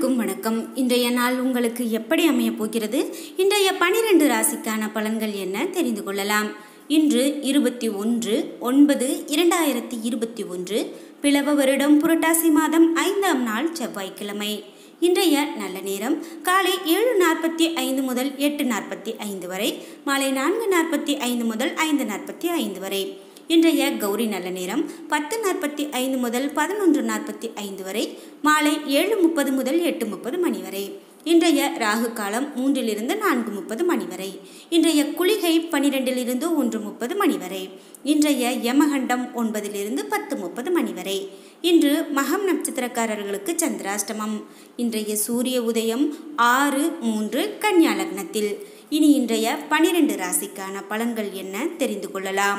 அனைவருக்கும் வணக்கம் இன்றைய நாள் உங்களுக்கு எப்படி அமையப் போகிறது இன்றைய பனிரெண்டு ராசிக்கான பலன்கள் என்ன தெரிந்து கொள்ளலாம் இன்று இருபத்தி ஒன்று ஒன்பது இரண்டாயிரத்தி இருபத்தி ஒன்று பிளவ வருடம் புரட்டாசி மாதம் ஐந்தாம் நாள் செவ்வாய்க்கிழமை இன்றைய நல்ல நேரம் காலை ஏழு நாற்பத்தி ஐந்து முதல் எட்டு நாற்பத்தி ஐந்து வரை மாலை நான்கு நாற்பத்தி ஐந்து முதல் ஐந்து நாற்பத்தி ஐந்து வரை இன்றைய கௌரி நல்ல நேரம் பத்து நாற்பத்தி ஐந்து முதல் பதினொன்று நாற்பத்தி ஐந்து வரை மாலை ஏழு முப்பது முதல் எட்டு முப்பது மணி வரை இன்றைய ராகு காலம் மூன்றிலிருந்து நான்கு முப்பது மணி வரை இன்றைய குளிகை பனிரெண்டிலிருந்து ஒன்று முப்பது மணி வரை இன்றைய யமகண்டம் ஒன்பதிலிருந்து பத்து முப்பது மணி வரை இன்று மகம் நட்சத்திரக்காரர்களுக்கு சந்திராஷ்டமம் இன்றைய சூரிய உதயம் ஆறு மூன்று கன்னியா லக்னத்தில் இனி இன்றைய பனிரெண்டு ராசிக்கான பலன்கள் என்ன தெரிந்து கொள்ளலாம்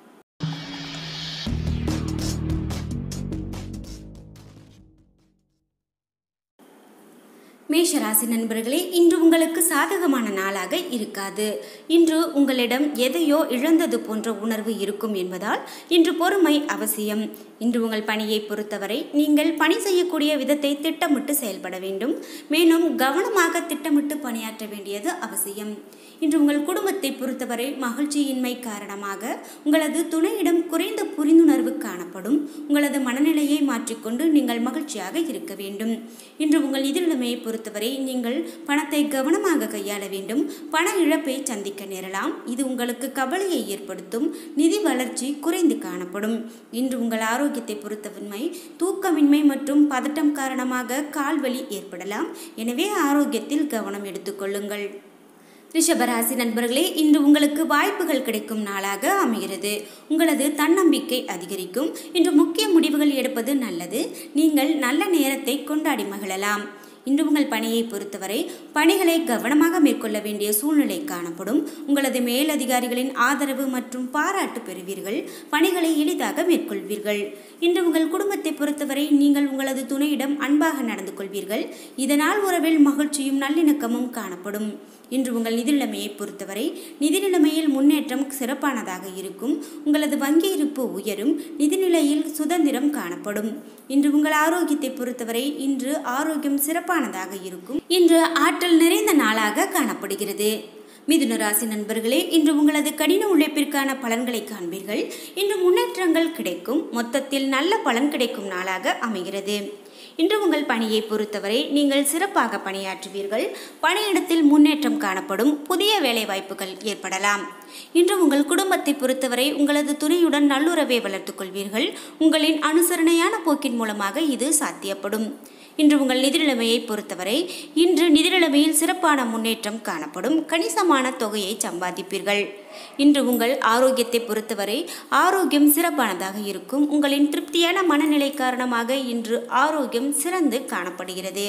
மேஷராசி நண்பர்களே இன்று உங்களுக்கு சாதகமான நாளாக இருக்காது இன்று உங்களிடம் எதையோ இழந்தது போன்ற உணர்வு இருக்கும் என்பதால் இன்று பொறுமை அவசியம் இன்று உங்கள் பணியை பொறுத்தவரை நீங்கள் பணி செய்யக்கூடிய விதத்தை திட்டமிட்டு செயல்பட வேண்டும் மேலும் கவனமாக திட்டமிட்டு பணியாற்ற வேண்டியது அவசியம் இன்று உங்கள் குடும்பத்தை பொறுத்தவரை மகிழ்ச்சியின்மை காரணமாக உங்களது துணையிடம் குறைந்த புரிந்துணர்வு காணப்படும் உங்களது மனநிலையை மாற்றிக்கொண்டு நீங்கள் மகிழ்ச்சியாக இருக்க வேண்டும் இன்று உங்கள் நிதிநிலைமையை பொறுத்தவரை நீங்கள் பணத்தை கவனமாக கையாள வேண்டும் பண இழப்பை சந்திக்க நேரலாம் இது உங்களுக்கு கவலையை ஏற்படுத்தும் நிதி வளர்ச்சி குறைந்து காணப்படும் இன்று உங்கள் ஆரோக்கியத்தை பொறுத்தவன்மை தூக்கமின்மை மற்றும் பதட்டம் காரணமாக கால்வலி ஏற்படலாம் எனவே ஆரோக்கியத்தில் கவனம் எடுத்துக்கொள்ளுங்கள் ரிஷபராசி நண்பர்களே இன்று உங்களுக்கு வாய்ப்புகள் கிடைக்கும் நாளாக அமைகிறது உங்களது தன்னம்பிக்கை அதிகரிக்கும் இன்று முக்கிய முடிவுகள் எடுப்பது நல்லது நீங்கள் நல்ல நேரத்தை கொண்டாடி மகிழலாம் இன்று உங்கள் பணியை பொறுத்தவரை பணிகளை கவனமாக மேற்கொள்ள வேண்டிய சூழ்நிலை காணப்படும் உங்களது மேலதிகாரிகளின் ஆதரவு மற்றும் பாராட்டு பெறுவீர்கள் பணிகளை எளிதாக மேற்கொள்வீர்கள் இன்று உங்கள் குடும்பத்தை பொறுத்தவரை நீங்கள் உங்களது துணையிடம் அன்பாக நடந்து கொள்வீர்கள் இதனால் உறவில் மகிழ்ச்சியும் நல்லிணக்கமும் காணப்படும் இன்று உங்கள் நிதி நிலைமையை பொறுத்தவரை நிதி நிலைமையில் முன்னேற்றம் சிறப்பானதாக இருக்கும் உங்களது வங்கி இருப்பு உயரும் நிதிநிலையில் சுதந்திரம் காணப்படும் இன்று உங்கள் ஆரோக்கியத்தை பொறுத்தவரை இன்று ஆரோக்கியம் சிறப்பானதாக இருக்கும் இன்று ஆற்றல் நிறைந்த நாளாக காணப்படுகிறது மிதுன ராசி நண்பர்களே இன்று உங்களது கடின உழைப்பிற்கான பலன்களை காண்பீர்கள் இன்று முன்னேற்றங்கள் கிடைக்கும் மொத்தத்தில் நல்ல பலன் கிடைக்கும் நாளாக அமைகிறது இன்று உங்கள் பணியை பொறுத்தவரை நீங்கள் சிறப்பாக பணியாற்றுவீர்கள் பணியிடத்தில் முன்னேற்றம் காணப்படும் புதிய வேலைவாய்ப்புகள் ஏற்படலாம் இன்று உங்கள் குடும்பத்தை பொறுத்தவரை உங்களது துணையுடன் நல்லுறவை வளர்த்துக் கொள்வீர்கள் உங்களின் அனுசரணையான போக்கின் மூலமாக இது சாத்தியப்படும் இன்று உங்கள் நிதி நிலைமையை பொறுத்தவரை இன்று நிதி நிலைமையில் சிறப்பான முன்னேற்றம் காணப்படும் கணிசமான தொகையை சம்பாதிப்பீர்கள் இன்று உங்கள் ஆரோக்கியத்தை பொறுத்தவரை ஆரோக்கியம் சிறப்பானதாக இருக்கும் உங்களின் திருப்தியான மனநிலை காரணமாக இன்று ஆரோக்கியம் சிறந்து காணப்படுகிறது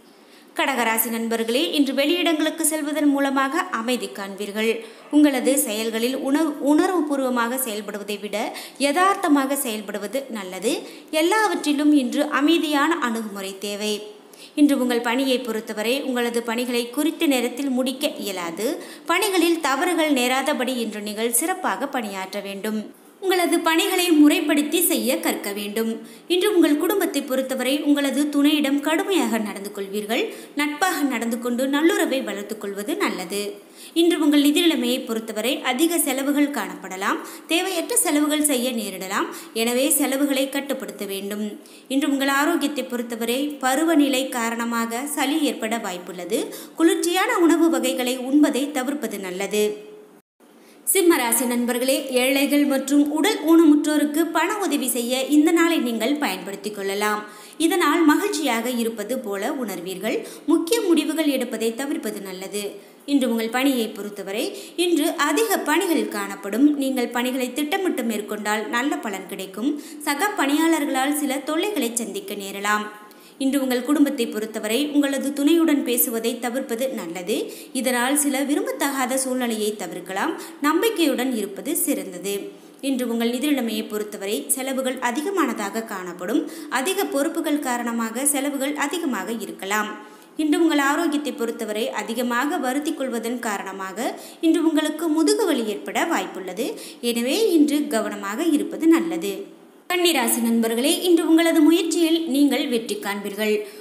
கடகராசி நண்பர்களே இன்று வெளியிடங்களுக்கு செல்வதன் மூலமாக அமைதி காண்பீர்கள் உங்களது செயல்களில் உணர்வு உணர்வுபூர்வமாக செயல்படுவதை விட யதார்த்தமாக செயல்படுவது நல்லது எல்லாவற்றிலும் இன்று அமைதியான அணுகுமுறை தேவை இன்று உங்கள் பணியை பொறுத்தவரை உங்களது பணிகளை குறித்த நேரத்தில் முடிக்க இயலாது பணிகளில் தவறுகள் நேராதபடி இன்று நீங்கள் சிறப்பாக பணியாற்ற வேண்டும் உங்களது பணிகளை முறைப்படுத்தி செய்ய கற்க வேண்டும் இன்று உங்கள் குடும்பத்தை பொறுத்தவரை உங்களது துணையிடம் கடுமையாக நடந்து கொள்வீர்கள் நட்பாக நடந்து கொண்டு நல்லுறவை வளர்த்துக் கொள்வது நல்லது இன்று உங்கள் நிதி நிலைமையை பொறுத்தவரை அதிக செலவுகள் காணப்படலாம் தேவையற்ற செலவுகள் செய்ய நேரிடலாம் எனவே செலவுகளை கட்டுப்படுத்த வேண்டும் இன்று உங்கள் ஆரோக்கியத்தை பொறுத்தவரை பருவநிலை காரணமாக சளி ஏற்பட வாய்ப்புள்ளது குளிர்ச்சியான உணவு வகைகளை உண்பதை தவிர்ப்பது நல்லது சிம்மராசி நண்பர்களே ஏழைகள் மற்றும் உடல் ஊனமுற்றோருக்கு பண உதவி செய்ய இந்த நாளை நீங்கள் பயன்படுத்திக் கொள்ளலாம் இதனால் மகிழ்ச்சியாக இருப்பது போல உணர்வீர்கள் முக்கிய முடிவுகள் எடுப்பதை தவிர்ப்பது நல்லது இன்று உங்கள் பணியை பொறுத்தவரை இன்று அதிக பணிகள் காணப்படும் நீங்கள் பணிகளை திட்டமிட்டு மேற்கொண்டால் நல்ல பலன் கிடைக்கும் சக பணியாளர்களால் சில தொல்லைகளை சந்திக்க நேரலாம் இன்று உங்கள் குடும்பத்தை பொறுத்தவரை உங்களது துணையுடன் பேசுவதை தவிர்ப்பது நல்லது இதனால் சில விரும்பத்தகாத சூழ்நிலையை தவிர்க்கலாம் நம்பிக்கையுடன் இருப்பது சிறந்தது இன்று உங்கள் நிதி நிலைமையை பொறுத்தவரை செலவுகள் அதிகமானதாக காணப்படும் அதிக பொறுப்புகள் காரணமாக செலவுகள் அதிகமாக இருக்கலாம் இன்று உங்கள் ஆரோக்கியத்தை பொறுத்தவரை அதிகமாக வருத்தி கொள்வதன் காரணமாக இன்று உங்களுக்கு முதுகு வலி ஏற்பட வாய்ப்புள்ளது எனவே இன்று கவனமாக இருப்பது நல்லது கன்னிராசி நண்பர்களே இன்று உங்களது முயற்சியில் நீங்கள் வெற்றி காண்பீர்கள்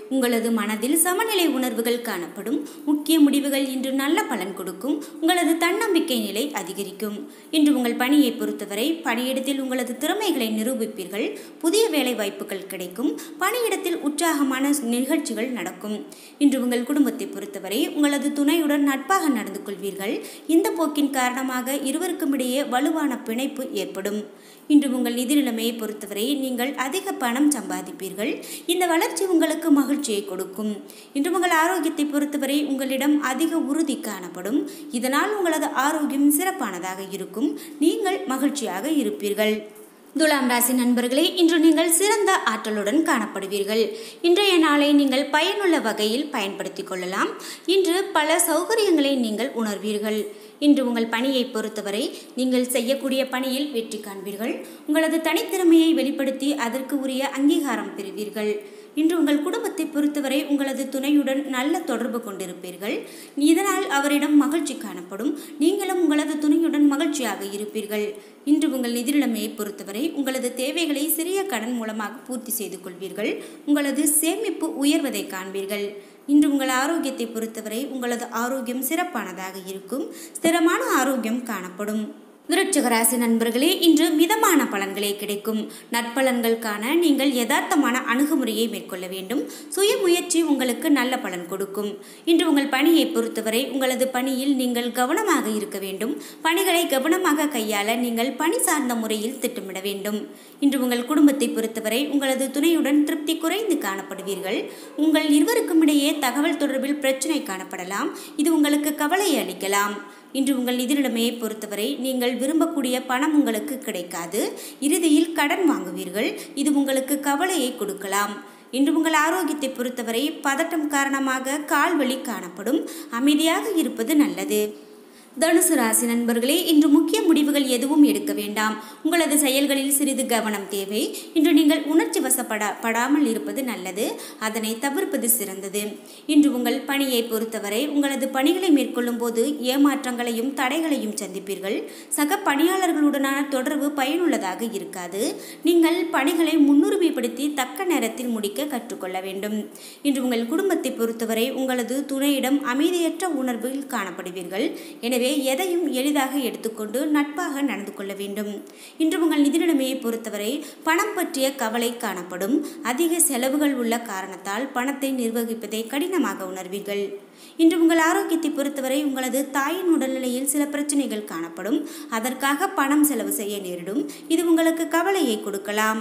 உங்களது மனதில் சமநிலை உணர்வுகள் காணப்படும் முக்கிய முடிவுகள் இன்று நல்ல பலன் கொடுக்கும் உங்களது தன்னம்பிக்கை நிலை அதிகரிக்கும் இன்று உங்கள் பணியை பொறுத்தவரை பணியிடத்தில் உங்களது திறமைகளை நிரூபிப்பீர்கள் புதிய வேலை வாய்ப்புகள் கிடைக்கும் பணியிடத்தில் உற்சாகமான நிகழ்ச்சிகள் நடக்கும் இன்று உங்கள் குடும்பத்தை பொறுத்தவரை உங்களது துணையுடன் நட்பாக நடந்து கொள்வீர்கள் இந்த போக்கின் காரணமாக இருவருக்கும் இடையே வலுவான பிணைப்பு ஏற்படும் இன்று உங்கள் நிதி நிலைமையை பொறுத்தவரை நீங்கள் அதிக பணம் சம்பாதிப்பீர்கள் இந்த வளர்ச்சி உங்களுக்கு மகிழ்ச்சியை கொடுக்கும் இன்று உங்கள் ஆரோக்கியத்தை பொறுத்தவரை உங்களிடம் அதிக உறுதி காணப்படும் இதனால் உங்களது ஆரோக்கியம் சிறப்பானதாக இருக்கும் நீங்கள் மகிழ்ச்சியாக இருப்பீர்கள் துலாம் ராசி நண்பர்களே இன்று நீங்கள் சிறந்த ஆற்றலுடன் காணப்படுவீர்கள் இன்றைய நாளை நீங்கள் பயனுள்ள வகையில் பயன்படுத்திக் கொள்ளலாம் இன்று பல சௌகரியங்களை நீங்கள் உணர்வீர்கள் இன்று உங்கள் பணியை பொறுத்தவரை நீங்கள் செய்யக்கூடிய பணியில் வெற்றி காண்பீர்கள் உங்களது தனித்திறமையை வெளிப்படுத்தி அதற்கு உரிய அங்கீகாரம் பெறுவீர்கள் இன்று உங்கள் குடும்பத்தை பொறுத்தவரை உங்களது துணையுடன் நல்ல தொடர்பு கொண்டிருப்பீர்கள் இதனால் அவரிடம் மகிழ்ச்சி காணப்படும் நீங்களும் உங்களது துணையுடன் மகிழ்ச்சியாக இருப்பீர்கள் இன்று உங்கள் நிதி நிலைமையை பொறுத்தவரை உங்களது தேவைகளை சிறிய கடன் மூலமாக பூர்த்தி செய்து கொள்வீர்கள் உங்களது சேமிப்பு உயர்வதை காண்பீர்கள் இன்று உங்கள் ஆரோக்கியத்தை பொறுத்தவரை உங்களது ஆரோக்கியம் சிறப்பானதாக இருக்கும் ஸ்திரமான ஆரோக்கியம் காணப்படும் விருட்சிக ராசி நண்பர்களே இன்று மிதமான பலன்களே கிடைக்கும் நற்பலன்கள் காண நீங்கள் யதார்த்தமான அணுகுமுறையை மேற்கொள்ள வேண்டும் சுய முயற்சி உங்களுக்கு நல்ல பலன் கொடுக்கும் இன்று உங்கள் பணியை பொறுத்தவரை உங்களது பணியில் நீங்கள் கவனமாக இருக்க வேண்டும் பணிகளை கவனமாக கையாள நீங்கள் பணி சார்ந்த முறையில் திட்டமிட வேண்டும் இன்று உங்கள் குடும்பத்தை பொறுத்தவரை உங்களது துணையுடன் திருப்தி குறைந்து காணப்படுவீர்கள் உங்கள் இருவருக்கும் இடையே தகவல் தொடர்பில் பிரச்சனை காணப்படலாம் இது உங்களுக்கு கவலையை அளிக்கலாம் இன்று உங்கள் நிதி நிலைமையை பொறுத்தவரை நீங்கள் விரும்பக்கூடிய பணம் உங்களுக்கு கிடைக்காது இறுதியில் கடன் வாங்குவீர்கள் இது உங்களுக்கு கவலையை கொடுக்கலாம் இன்று உங்கள் ஆரோக்கியத்தை பொறுத்தவரை பதட்டம் காரணமாக கால்வலி காணப்படும் அமைதியாக இருப்பது நல்லது தனுசு ராசி நண்பர்களே இன்று முக்கிய முடிவுகள் எதுவும் எடுக்க வேண்டாம் உங்களது செயல்களில் சிறிது கவனம் தேவை இன்று நீங்கள் உணர்ச்சி வசப்படா படாமல் இருப்பது நல்லது அதனை தவிர்ப்பது சிறந்தது இன்று உங்கள் பணியை பொறுத்தவரை உங்களது பணிகளை மேற்கொள்ளும் போது ஏமாற்றங்களையும் தடைகளையும் சந்திப்பீர்கள் சக பணியாளர்களுடனான தொடர்பு பயனுள்ளதாக இருக்காது நீங்கள் பணிகளை முன்னுரிமைப்படுத்தி தக்க நேரத்தில் முடிக்க கற்றுக்கொள்ள வேண்டும் இன்று உங்கள் குடும்பத்தை பொறுத்தவரை உங்களது துணையிடம் அமைதியற்ற உணர்வில் காணப்படுவீர்கள் எனவே எனவே எதையும் எளிதாக எடுத்துக்கொண்டு நட்பாக நடந்து கொள்ள வேண்டும் இன்று உங்கள் நிதி நிலைமையை பொறுத்தவரை பணம் பற்றிய கவலை காணப்படும் அதிக செலவுகள் உள்ள காரணத்தால் பணத்தை நிர்வகிப்பதை கடினமாக உணர்வீர்கள் இன்று உங்கள் ஆரோக்கியத்தை பொறுத்தவரை உங்களது தாயின் உடல்நிலையில் சில பிரச்சனைகள் காணப்படும் அதற்காக பணம் செலவு செய்ய நேரிடும் இது உங்களுக்கு கவலையை கொடுக்கலாம்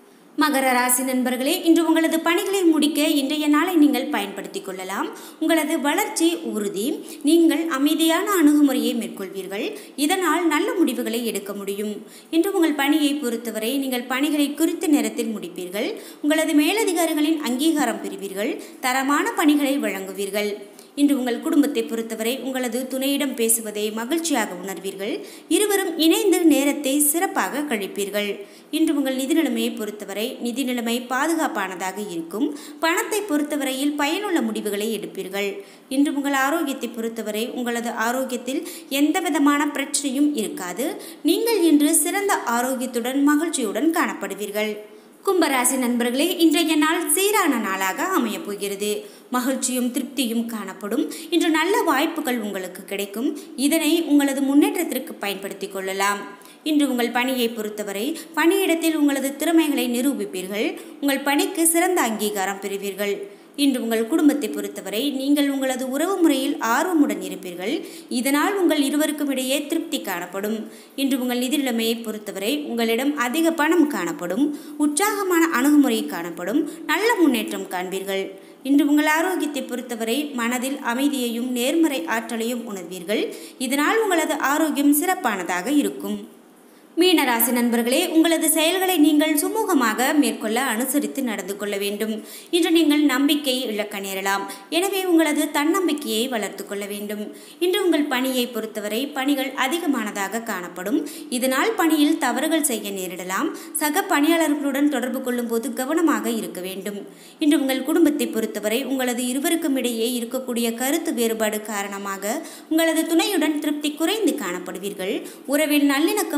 மகர ராசி நண்பர்களே இன்று உங்களது பணிகளை முடிக்க இன்றைய நாளை நீங்கள் பயன்படுத்திக் கொள்ளலாம் உங்களது வளர்ச்சி உறுதி நீங்கள் அமைதியான அணுகுமுறையை மேற்கொள்வீர்கள் இதனால் நல்ல முடிவுகளை எடுக்க முடியும் இன்று உங்கள் பணியை பொறுத்தவரை நீங்கள் பணிகளை குறித்த நேரத்தில் முடிப்பீர்கள் உங்களது மேலதிகாரிகளின் அங்கீகாரம் பெறுவீர்கள் தரமான பணிகளை வழங்குவீர்கள் இன்று உங்கள் குடும்பத்தை பொறுத்தவரை உங்களது துணையிடம் பேசுவதை மகிழ்ச்சியாக உணர்வீர்கள் இருவரும் இணைந்து நேரத்தை சிறப்பாக கழிப்பீர்கள் இன்று உங்கள் நிதி நிலைமையை பொறுத்தவரை நிதி நிலைமை பாதுகாப்பானதாக இருக்கும் பணத்தை பொறுத்தவரையில் பயனுள்ள முடிவுகளை எடுப்பீர்கள் இன்று உங்கள் ஆரோக்கியத்தை பொறுத்தவரை உங்களது ஆரோக்கியத்தில் எந்த விதமான பிரச்சனையும் இருக்காது நீங்கள் இன்று சிறந்த ஆரோக்கியத்துடன் மகிழ்ச்சியுடன் காணப்படுவீர்கள் கும்பராசி நண்பர்களே இன்றைய நாள் சீரான நாளாக அமையப் போகிறது மகிழ்ச்சியும் திருப்தியும் காணப்படும் இன்று நல்ல வாய்ப்புகள் உங்களுக்கு கிடைக்கும் இதனை உங்களது முன்னேற்றத்திற்கு பயன்படுத்திக் கொள்ளலாம் இன்று உங்கள் பணியை பொறுத்தவரை பணியிடத்தில் உங்களது திறமைகளை நிரூபிப்பீர்கள் உங்கள் பணிக்கு சிறந்த அங்கீகாரம் பெறுவீர்கள் இன்று உங்கள் குடும்பத்தை பொறுத்தவரை நீங்கள் உங்களது உறவு முறையில் ஆர்வமுடன் இருப்பீர்கள் இதனால் உங்கள் இருவருக்கும் இடையே திருப்தி காணப்படும் இன்று உங்கள் நிதி நிலைமையை பொறுத்தவரை உங்களிடம் அதிக பணம் காணப்படும் உற்சாகமான அணுகுமுறை காணப்படும் நல்ல முன்னேற்றம் காண்பீர்கள் இன்று உங்கள் ஆரோக்கியத்தை பொறுத்தவரை மனதில் அமைதியையும் நேர்மறை ஆற்றலையும் உணர்வீர்கள் இதனால் உங்களது ஆரோக்கியம் சிறப்பானதாக இருக்கும் மீனராசி நண்பர்களே உங்களது செயல்களை நீங்கள் சுமூகமாக மேற்கொள்ள அனுசரித்து நடந்து கொள்ள வேண்டும் இன்று நீங்கள் நம்பிக்கையை இழக்க நேரலாம் எனவே உங்களது தன்னம்பிக்கையை வளர்த்து கொள்ள வேண்டும் இன்று உங்கள் பணியை பொறுத்தவரை பணிகள் அதிகமானதாக காணப்படும் இதனால் பணியில் தவறுகள் செய்ய நேரிடலாம் சக பணியாளர்களுடன் தொடர்பு கொள்ளும்போது கவனமாக இருக்க வேண்டும் இன்று உங்கள் குடும்பத்தை பொறுத்தவரை உங்களது இருவருக்கும் இடையே இருக்கக்கூடிய கருத்து வேறுபாடு காரணமாக உங்களது துணையுடன் திருப்தி குறைந்து காணப்படுவீர்கள் உறவில் நல்லிணக்கம் பேண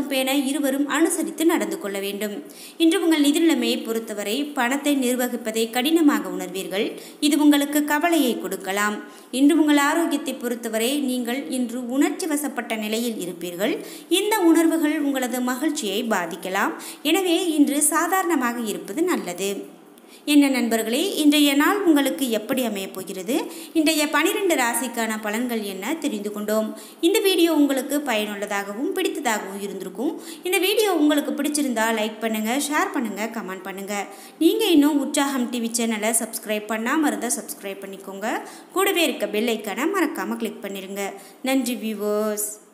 இருவரும் அனுசரித்து நடந்து கொள்ள வேண்டும் இன்று உங்கள் நிதி நிலைமையை பொறுத்தவரை பணத்தை நிர்வகிப்பதை கடினமாக உணர்வீர்கள் இது உங்களுக்கு கவலையை கொடுக்கலாம் இன்று உங்கள் ஆரோக்கியத்தை பொறுத்தவரை நீங்கள் இன்று உணர்ச்சி வசப்பட்ட நிலையில் இருப்பீர்கள் இந்த உணர்வுகள் உங்களது மகிழ்ச்சியை பாதிக்கலாம் எனவே இன்று சாதாரணமாக இருப்பது நல்லது என்ன நண்பர்களே இன்றைய நாள் உங்களுக்கு எப்படி அமையப் போகிறது இன்றைய பனிரெண்டு ராசிக்கான பலன்கள் என்ன தெரிந்து கொண்டோம் இந்த வீடியோ உங்களுக்கு பயனுள்ளதாகவும் பிடித்ததாகவும் இருந்திருக்கும் இந்த வீடியோ உங்களுக்கு பிடிச்சிருந்தா லைக் பண்ணுங்கள் ஷேர் பண்ணுங்கள் கமெண்ட் பண்ணுங்கள் நீங்கள் இன்னும் உற்சாகம் டிவி சேனலை சப்ஸ்கிரைப் பண்ணாமல் இருந்தால் சப்ஸ்கிரைப் பண்ணிக்கோங்க கூடவே இருக்க பெல் ஐக்கானை மறக்காமல் கிளிக் பண்ணிடுங்க நன்றி வியூவர்ஸ்